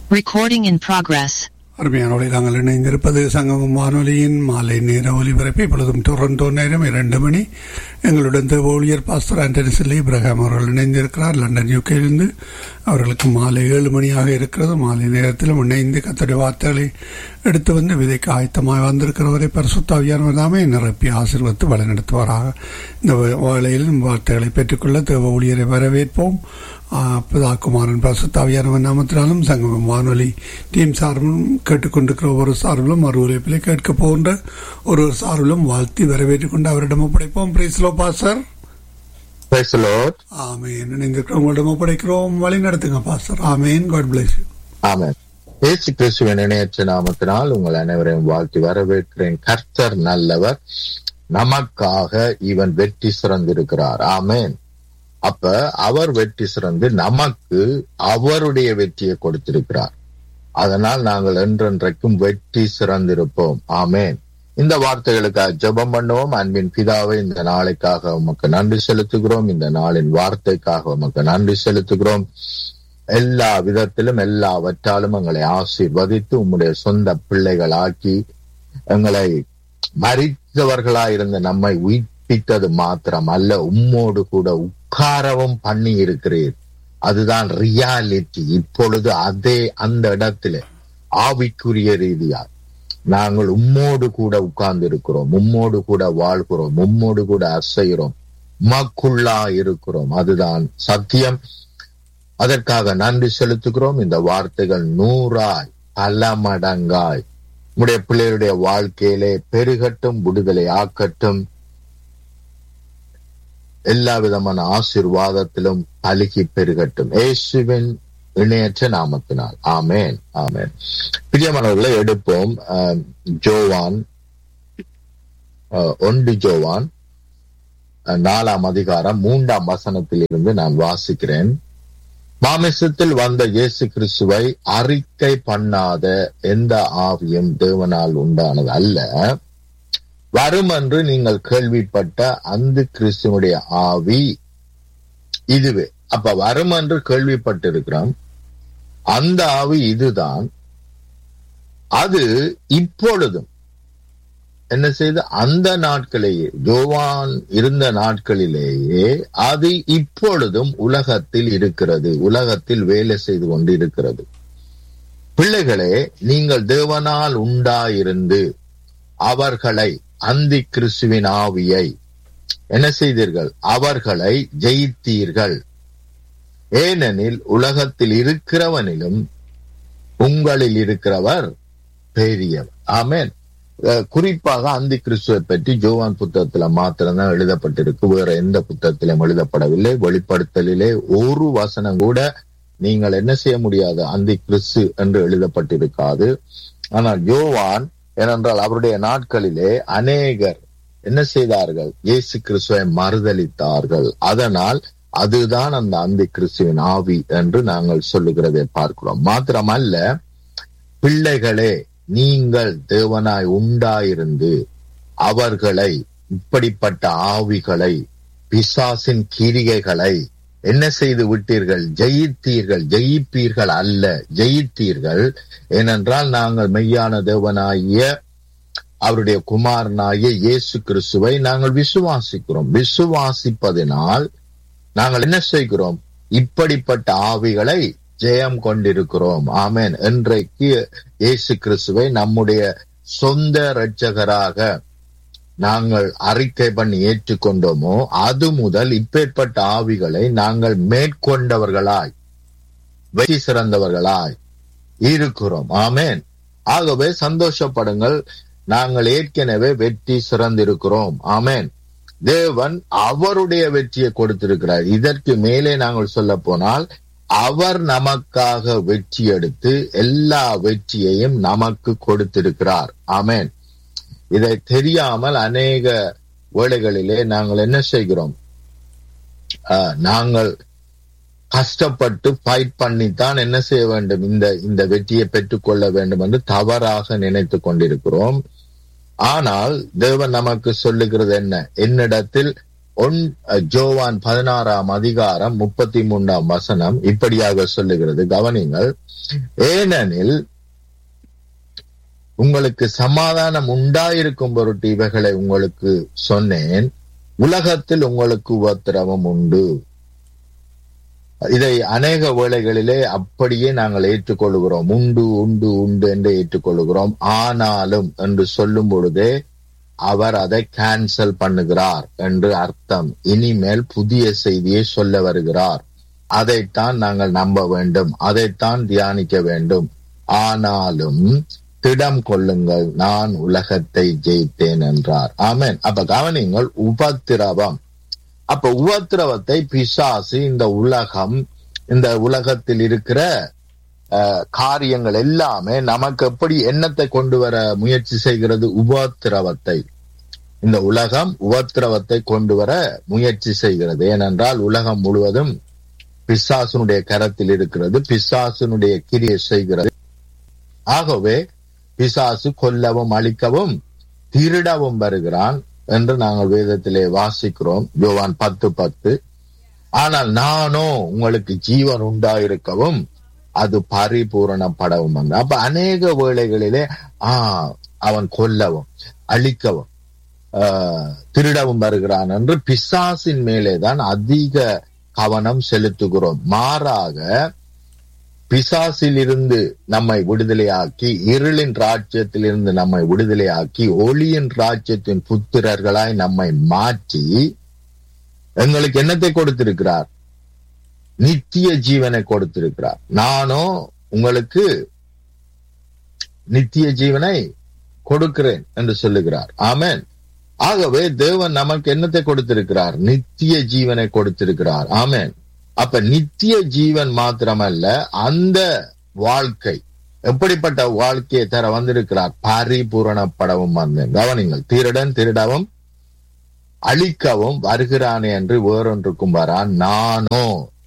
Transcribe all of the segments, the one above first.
Recording in progress. அருமையானவர்களை நாங்கள் இணைந்திருப்பது சங்கமம் வானொலியின் மாலை நேர ஒலிபரப்பு இப்பொழுதும் டொரண்டோ நேரம் இரண்டு மணி எங்களுடன் தேவ ஊழியர் பாஸ்டர் ஆண்டனி சில்லி இப்ரஹாம் அவர்கள் இணைந்திருக்கிறார் லண்டன் யூகேயிலிருந்து அவர்களுக்கு மாலை ஏழு மணியாக இருக்கிறது மாலை நேரத்திலும் இணைந்து கத்தோடைய வார்த்தைகளை எடுத்து வந்து விதைக்கு ஆயத்தமாக வந்திருக்கிறவரை பரிசுத்தாவியானவர் தாமே நிரப்பி ஆசீர்வத்து வழிநடத்துவாராக இந்த வேளையில் வார்த்தைகளை பெற்றுக்கொள்ள தேவ ஊழியரை வரவேற்போம் பிதாக்குமாரன் பரிசுத்தாவியானவன் நாமத்தினாலும் சங்கமம் வானொலி டீம் சார்பிலும் கேட்டுக்கொண்டிருக்கிற ஒவ்வொரு சார்பிலும் மறு உழைப்பிலே கேட்க போகின்ற ஒரு சார்பிலும் வாழ்த்தி வரவேற்றுக் கொண்டு அவரிடம் ஒப்படைப்போம் பிரைஸ்லோ pastor Praise the Lord. Amen இணைந்திருக்கிற உங்களிடம் ஒப்படைக்கிறோம் வழி நடத்துங்க pastor amen God bless Amen. இயேசு கிறிஸ்துவின் இணையற்ற நாமத்தினால் உங்கள் அனைவரையும் வாழ்த்தி வரவேற்கிறேன் கர்த்தர் நல்லவர் நமக்காக இவன் வெற்றி சிறந்திருக்கிறார் ஆமேன் அப்ப அவர் வெற்றி சிறந்து நமக்கு அவருடைய வெற்றியை கொடுத்திருக்கிறார் அதனால் நாங்கள் என்றென்றைக்கும் வெற்றி சிறந்திருப்போம் ஆமேன் இந்த வார்த்தைகளுக்காக ஜெபம் பண்ணுவோம் அன்பின் பிதாவை இந்த நாளைக்காக உமக்கு நன்றி செலுத்துகிறோம் இந்த நாளின் வார்த்தைக்காக உமக்கு நன்றி செலுத்துகிறோம் எல்லா விதத்திலும் எல்லாவற்றாலும் எங்களை ஆசீர்வதித்து உம்முடைய சொந்த பிள்ளைகள் ஆக்கி எங்களை மறித்தவர்களாயிருந்த நம்மை உயிர்ப்பித்தது மாத்திரம் அல்ல உம்மோடு கூட உட்காரவும் பண்ணி இருக்கிறீர் அதுதான் ரியாலிட்டி இப்பொழுது அதே அந்த இடத்துல ஆவிக்குரிய ரீதியால் நாங்கள் உம்மோடு கூட உட்கார்ந்து இருக்கிறோம் உம்மோடு கூட வாழ்கிறோம் உம்மோடு கூட அசைகிறோம் உமக்குள்ளா இருக்கிறோம் அதுதான் சத்தியம் அதற்காக நன்றி செலுத்துகிறோம் இந்த வார்த்தைகள் நூறாய் பல மடங்காய் உடைய பிள்ளைகளுடைய வாழ்க்கையிலே பெருகட்டும் விடுதலை ஆக்கட்டும் எல்லா விதமான ஆசிர்வாதத்திலும் பலுகி பெருகட்டும் ஏசுவின் இணையற்ற நாமத்தினால் ஆமேன் ஆமேன் பிரியமானவர்களை எடுப்போம் அஹ், ஜோவான் அஹ், ஒன்று ஜோவான் அஹ், நாலாம் அதிகாரம் மூன்றாம் வசனத்தில் இருந்து நான் வாசிக்கிறேன் மாமிசத்தில் வந்த இயேசு கிறிஸ்துவை அறிக்கை பண்ணாத எந்த ஆவியும் தேவனால் உண்டானது அல்ல வரும் என்று நீங்கள் கேள்விப்பட்ட அந்த கிறிஸ்துவனுடைய ஆவி இதுவே அப்ப வரும் என்று கேள்விப்பட்டிருக்கிறோம் அந்த ஆவி இதுதான் அது இப்பொழுதும் என்ன செய்து அந்த நாட்களிலேயே ஜோவான் இருந்த நாட்களிலேயே அது இப்பொழுதும் உலகத்தில் இருக்கிறது உலகத்தில் வேலை செய்து கொண்டு இருக்கிறது பிள்ளைகளே நீங்கள் தேவனால் உண்டாயிருந்து அவர்களை அந்தி கிறிஸ்துவின் ஆவியை என்ன செய்தீர்கள் அவர்களை ஜெயித்தீர்கள் ஏனெனில் உலகத்தில் இருக்கிறவனிலும் உங்களில் இருக்கிறவர் பெரியவர் ஆமென் அஹ் குறிப்பாக அந்தி கிறிஸ்துவை பற்றி ஜோவான் புத்தகத்துல மாத்திரம்தான் எழுதப்பட்டிருக்கு வேற எந்த புத்தகத்திலும் எழுதப்படவில்லை வெளிப்படுத்தலிலே ஒரு வசனம் கூட நீங்கள் என்ன செய்ய முடியாது அந்தி கிறிஸ்து என்று எழுதப்பட்டிருக்காது ஆனால் யோவான் ஏனென்றால் அவருடைய நாட்களிலே அநேகர் என்ன செய்தார்கள் இயேசு கிறிஸ்துவை மறுதலித்தார்கள் அதனால் அதுதான் அந்த அந்தி கிறிஸ்துவின் ஆவி என்று நாங்கள் சொல்லுகிறதை பார்க்கிறோம் மாத்திரமல்ல பிள்ளைகளே நீங்கள் தேவனாய் உண்டாயிருந்து அவர்களை இப்படிப்பட்ட ஆவிகளை பிசாசின் கிரிகைகளை என்ன செய்து விட்டீர்கள் ஜெயித்தீர்கள் ஜெயிப்பீர்கள் அல்ல ஜெயித்தீர்கள் ஏனென்றால் நாங்கள் மெய்யான தேவனாகிய அவருடைய குமாரனாகிய இயேசு கிறிஸ்துவை நாங்கள் விசுவாசிக்கிறோம் விசுவாசிப்பதினால் நாங்கள் என்ன செய்கிறோம் இப்படிப்பட்ட ஆவிகளை ஜெயம் கொண்டிருக்கிறோம் ஆமென் இன்றைக்கு இயேசு கிறிஸ்துவை நம்முடைய சொந்த இரட்சகராக நாங்கள் அறிக்கை பண்ணி ஏற்றுக்கொண்டோமோ அது முதல் இப்பேற்பட்ட ஆவிகளை நாங்கள் மேற்கொண்டவர்களாய் வெற்றி சிறந்தவர்களாய் இருக்கிறோம் ஆமென் ஆகவே சந்தோஷப்படுங்கள் நாங்கள் ஏற்கனவே வெற்றி சிறந்திருக்கிறோம் ஆமென் தேவன் அவருடைய வெற்றியை கொடுத்திருக்கிறார் இதற்கு மேலே நாங்கள் சொல்ல போனால் அவர் நமக்காக வெற்றி எடுத்து எல்லா வெற்றியையும் நமக்கு கொடுத்திருக்கிறார் ஆமென் இதை தெரியாமல் அநேக வேளைகளிலே நாங்கள் என்ன செய்கிறோம் ஆஹ், நாங்கள் கஷ்டப்பட்டு ஃபைட் பண்ணித்தான் என்ன செய்ய வேண்டும் இந்த இந்த வெற்றியை பெற்றுக்கொள்ள வேண்டும் என்று தவறாக நினைத்து கொண்டிருக்கிறோம் ஆனால் தேவன் நமக்கு சொல்லுகிறது என்ன என்னிடத்தில் ஒன் ஜோவான் பதினாறாம் அதிகாரம் முப்பத்தி மூன்றாம் வசனம் இப்படியாக சொல்லுகிறது கவனிங்கள் ஏனெனில் உங்களுக்கு சமாதானம் உண்டாயிருக்கும் பொருட்டு இவைகளை உங்களுக்கு சொன்னேன் உலகத்தில் உங்களுக்கு உபத்திரவம் உண்டு இதை அநேக வேளைகளிலே அப்படியே நாங்கள் ஏற்றுக்கொள்கிறோம் உண்டு உண்டு உண்டு என்று ஏற்றுக்கொள்கிறோம் ஆனாலும் என்று சொல்லும் பொழுதே அவர் அதை கேன்சல் பண்ணுகிறார் என்று அர்த்தம் இனிமேல் புதிய செய்தியை சொல்ல வருகிறார் அதைத்தான் நாங்கள் நம்ப வேண்டும் அதைத்தான் தியானிக்க வேண்டும் ஆனாலும் திடம் கொள்ளுங்கள் நான் உலகத்தை ஜெயித்தேன் என்றார் ஆமேன் அப்ப கவனிங்கள் உபத்திரவம் அப்ப உபத்திரவத்தை பிசாசு இந்த உலகம் இந்த உலகத்தில் இருக்கிற காரியங்கள் எல்லாமே நமக்கு எப்படி எண்ணத்தை கொண்டு வர முயற்சி செய்கிறது உபத்திரவத்தை இந்த உலகம் உபத்திரவத்தை கொண்டு வர முயற்சி செய்கிறது ஏனென்றால் உலகம் முழுவதும் பிசாசனுடைய கரத்தில் இருக்கிறது பிசாசனுடைய கிரியை செய்கிறது ஆகவே பிசாசு கொல்லவும் அழிக்கவும் திருடவும் வருகிறான் என்று நாங்கள் வேதத்திலே வாசிக்கிறோம் யோவான் பத்து பத்து ஆனால் நானோ உங்களுக்கு ஜீவன் உண்டாயிருக்கவும் அது பரிபூரணப்படவும் வந்து அப்ப அநேக வேளைகளிலே ஆஹ் அவன் கொல்லவும் அழிக்கவும் திருடவும் வருகிறான் என்று பிசாசின் மேலேதான் அதிக கவனம் செலுத்துகிறோம் மாறாக பிசாசில் இருந்து நம்மை விடுதலையாக்கி இருளின் ராஜ்யத்தில் இருந்து நம்மை விடுதலையாக்கி ஒளியின் ராஜ்யத்தின் புத்திரர்களாய் நம்மை மாற்றி எங்களுக்கு என்னத்தை கொடுத்திருக்கிறார் நித்திய ஜீவனை கொடுத்திருக்கிறார் நானோ உங்களுக்கு நித்திய ஜீவனை கொடுக்கிறேன் என்று சொல்லுகிறார் ஆமேன் ஆகவே தேவன் நமக்கு என்னத்தை கொடுத்திருக்கிறார் நித்திய ஜீவனை கொடுத்திருக்கிறார் ஆமேன் அப்ப நித்திய ஜீவன் மாத்திரமல்ல அந்த வாழ்க்கை எப்படிப்பட்ட வாழ்க்கையை தர வந்திருக்கிறார் பரிபூரணப்படவும் வந்தேன் கவனிங்கள் திருடன் திருடவும் அழிக்கவும் வருகிறானே என்று வேறொன்றுக்கும் வரான் நானோ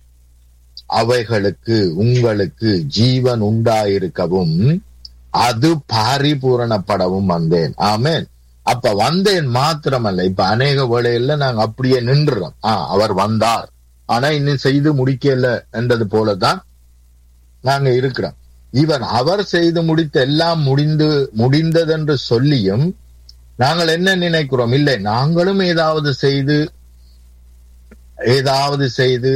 அவைகளுக்கு உங்களுக்கு ஜீவன் உண்டாயிருக்கவும் அது பரிபூரணப்படவும் வந்தேன் ஆமேன் அப்ப வந்தேன் மாத்திரமல்ல இப்ப அநேக வேளையில நாங்க அப்படியே நின்றுறோம் ஆஹ் அவர் வந்தார் ஆனா இன்னும் செய்து முடிக்கல என்றது போலதான் நாங்க இருக்கிறோம் இவன் அவர் செய்து முடித்த எல்லாம் முடிந்து முடிந்ததென்று சொல்லியும் நாங்கள் என்ன நினைக்கிறோம் இல்லை நாங்களும் ஏதாவது செய்து ஏதாவது செய்து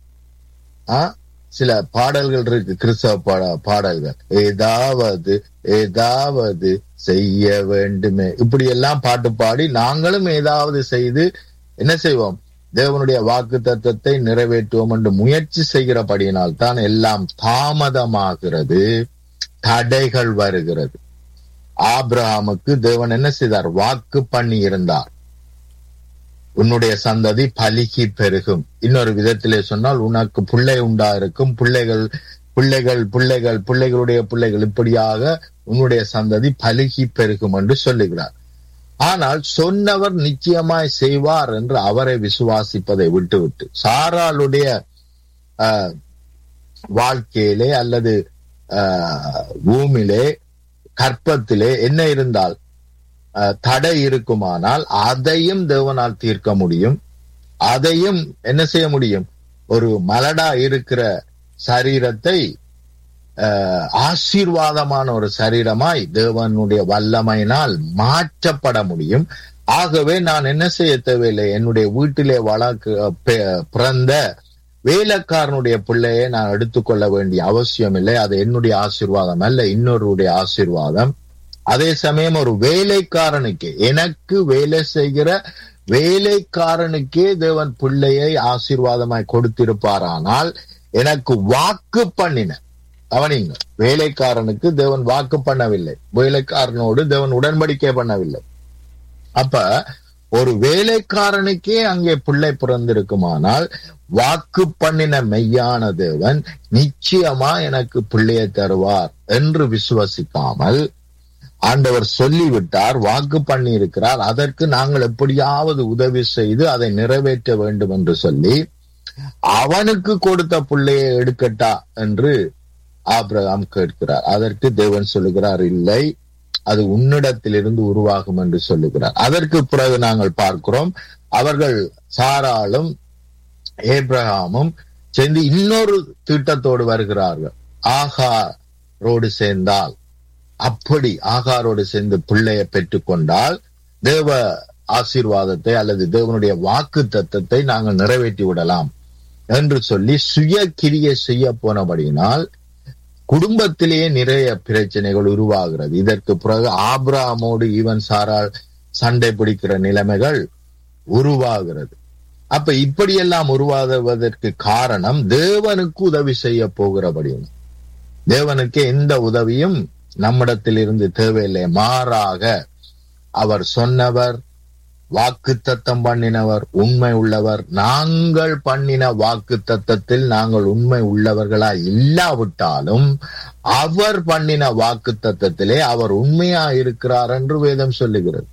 சில பாடல்கள் இருக்கு கிறிஸ்தவ பாட பாடல்கள் ஏதாவது ஏதாவது செய்ய வேண்டுமே இப்படி எல்லாம் பாட்டு பாடி நாங்களும் ஏதாவது செய்து என்ன செய்வோம் தேவனுடைய வாக்கு தத்துவத்தை நிறைவேற்றுவோம் என்று முயற்சி செய்கிறபடியினால் தான் எல்லாம் தாமதமாகிறது தடைகள் வருகிறது ஆப்ரஹாமுக்கு தேவன் என்ன செய்தார் வாக்கு பண்ணி இருந்தார் உன்னுடைய சந்ததி பலிகி பெருகும் இன்னொரு விதத்திலே சொன்னால் உனக்கு பிள்ளை உண்டா இருக்கும் பிள்ளைகள் பிள்ளைகள் பிள்ளைகள் பிள்ளைகளுடைய பிள்ளைகள் இப்படியாக உன்னுடைய சந்ததி பலுகி பெருகும் என்று சொல்லுகிறார் ஆனால் சொன்னவர் நிச்சயமாய் செய்வார் என்று அவரை விசுவாசிப்பதை விட்டுவிட்டு சாராளுடைய வாழ்க்கையிலே அல்லது பூமியிலே கற்பத்திலே என்ன இருந்தால் தடை இருக்குமானால் அதையும் தேவனால் தீர்க்க முடியும் அதையும் என்ன செய்ய முடியும் ஒரு மலடா இருக்கிற சரீரத்தை ஆசீர்வாதமான ஒரு சரீரமாய் தேவனுடைய வல்லமையினால் மாற்றப்பட முடியும் ஆகவே நான் என்ன செய்ய தேவையில்லை என்னுடைய வீட்டிலே வளர்க்க பிறந்த வேலைக்காரனுடைய பிள்ளையை நான் எடுத்துக்கொள்ள வேண்டிய அவசியம் இல்லை அது என்னுடைய ஆசீர்வாதம் அல்ல இன்னொருடைய ஆசீர்வாதம் அதே சமயம் ஒரு வேலைக்காரனுக்கு எனக்கு வேலை செய்கிற வேலைக்காரனுக்கே தேவன் பிள்ளையை ஆசீர்வாதமாய் கொடுத்திருப்பாரானால் எனக்கு வாக்கு பண்ணின கவனிங்க வேலைக்காரனுக்கு தேவன் வாக்கு பண்ணவில்லை வேலைக்காரனோடு தேவன் உடன்படிக்கை பண்ணவில்லை அப்ப ஒரு வேலைக்காரனுக்கே அங்கே பிள்ளை பிறந்திருக்குமானால் வாக்கு பண்ணின மெய்யான தேவன் நிச்சயமா எனக்கு பிள்ளையை தருவார் என்று விசுவசிக்காமல் ஆண்டவர் சொல்லிவிட்டார் வாக்கு பண்ணி இருக்கிறார் அதற்கு நாங்கள் எப்படியாவது உதவி செய்து அதை நிறைவேற்ற வேண்டும் என்று சொல்லி அவனுக்கு கொடுத்த பிள்ளையை எடுக்கட்டா என்று ஆபிரகாம் கேட்கிறார் அதற்கு தேவன் சொல்லுகிறார் இல்லை அது உன்னிடத்திலிருந்து உருவாகும் என்று சொல்லுகிறார் அதற்கு பிறகு நாங்கள் பார்க்கிறோம் அவர்கள் சாராளும் ஏப்ரஹாமும் சேர்ந்து இன்னொரு திட்டத்தோடு வருகிறார்கள் ஆகாரோடு சேர்ந்தால் அப்படி ஆகாரோடு சேர்ந்து பிள்ளையை பெற்றுக்கொண்டால் தேவ ஆசீர்வாதத்தை அல்லது தேவனுடைய வாக்கு தத்தத்தை நாங்கள் நிறைவேற்றி விடலாம் என்று சொல்லி சுய கிரியை செய்ய போனபடியினால் குடும்பத்திலேயே நிறைய பிரச்சனைகள் உருவாகிறது இதற்கு பிறகு ஆப்ராமோடு ஈவன் சாரால் சண்டை பிடிக்கிற நிலைமைகள் உருவாகிறது அப்ப இப்படியெல்லாம் உருவாகுவதற்கு காரணம் தேவனுக்கு உதவி செய்ய போகிறபடியும் தேவனுக்கு எந்த உதவியும் நம்மிடத்தில் இருந்து தேவையில்லை மாறாக அவர் சொன்னவர் வாக்கு தத்தம் பண்ணினவர் உண்மை உள்ளவர் நாங்கள் பண்ணின வாக்கு தத்தத்தில் நாங்கள் உண்மை உள்ளவர்களா இல்லாவிட்டாலும் அவர் பண்ணின வாக்கு தத்தத்திலே அவர் உண்மையா இருக்கிறார் என்று வேதம் சொல்லுகிறது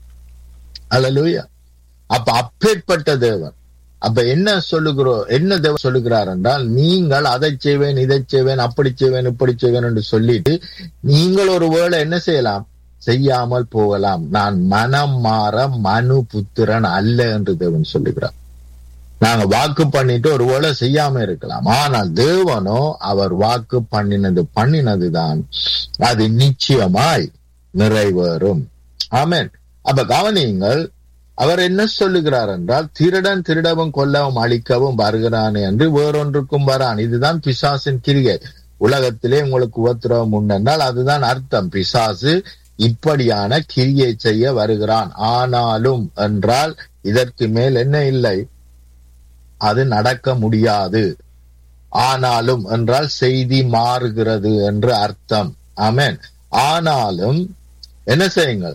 அல்லலுயா அப்ப அப்பேற்பட்ட தேவன் அப்ப என்ன சொல்லுகிறோம் என்ன தேவன் சொல்லுகிறார் என்றால் நீங்கள் அதை செய்வேன் இதை செய்வேன் அப்படி செய்வேன் இப்படி செய்வேன் என்று சொல்லிட்டு நீங்கள் ஒரு வேளை என்ன செய்யலாம் செய்யாமல் போகலாம் நான் மனம் மாற மனு புத்திரன் அல்ல என்று தேவன் சொல்லுகிறார் நாங்க வாக்கு பண்ணிட்டு ஒரு வேளை செய்யாம இருக்கலாம் ஆனால் தேவனோ அவர் வாக்கு பண்ணினது பண்ணினதுதான் அது நிச்சயமாய் நிறைவேறும் ஆமேன் அப்ப கவனியுங்கள் அவர் என்ன சொல்லுகிறார் என்றால் திருடன் திருடவும் கொல்லவும் அழிக்கவும் வருகிறான் என்று வேறொன்றுக்கும் வரான் இதுதான் பிசாசின் கிரியை உலகத்திலே உங்களுக்கு உபத்திரவம் உண்டென்றால் அதுதான் அர்த்தம் பிசாசு இப்படியான கிரியை செய்ய வருகிறான் ஆனாலும் என்றால் இதற்கு மேல் என்ன இல்லை அது நடக்க முடியாது ஆனாலும் என்றால் செய்தி மாறுகிறது என்று அர்த்தம் ஆமேன் ஆனாலும் என்ன செய்யுங்கள்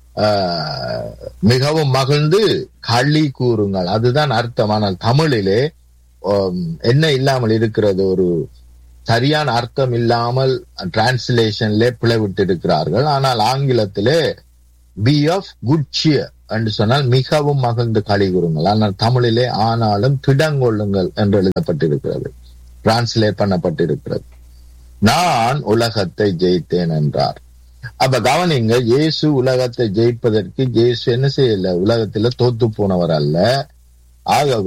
மிகவும் மகிழ்ந்து களி கூறுங்கள் அதுதான் அர்த்தம் ஆனால் தமிழிலே என்ன இல்லாமல் இருக்கிறது ஒரு சரியான அர்த்தம் இல்லாமல் டிரான்ஸ்லேஷன்ல பிளவிட்டு இருக்கிறார்கள் ஆனால் ஆங்கிலத்திலே பி ஆஃப் குட் சியர் என்று சொன்னால் மிகவும் மகிழ்ந்து களி கூறுங்கள் ஆனால் தமிழிலே ஆனாலும் திடங்கொள்ளுங்கள் என்று எழுதப்பட்டிருக்கிறது டிரான்ஸ்லேட் பண்ணப்பட்டிருக்கிறது நான் உலகத்தை ஜெயித்தேன் என்றார் அப்ப கவனிங்க இயேசு உலகத்தை ஜெயிப்பதற்கு இயேசு என்ன செய்யல உலகத்துல தோத்து போனவர் அல்ல ஆகவே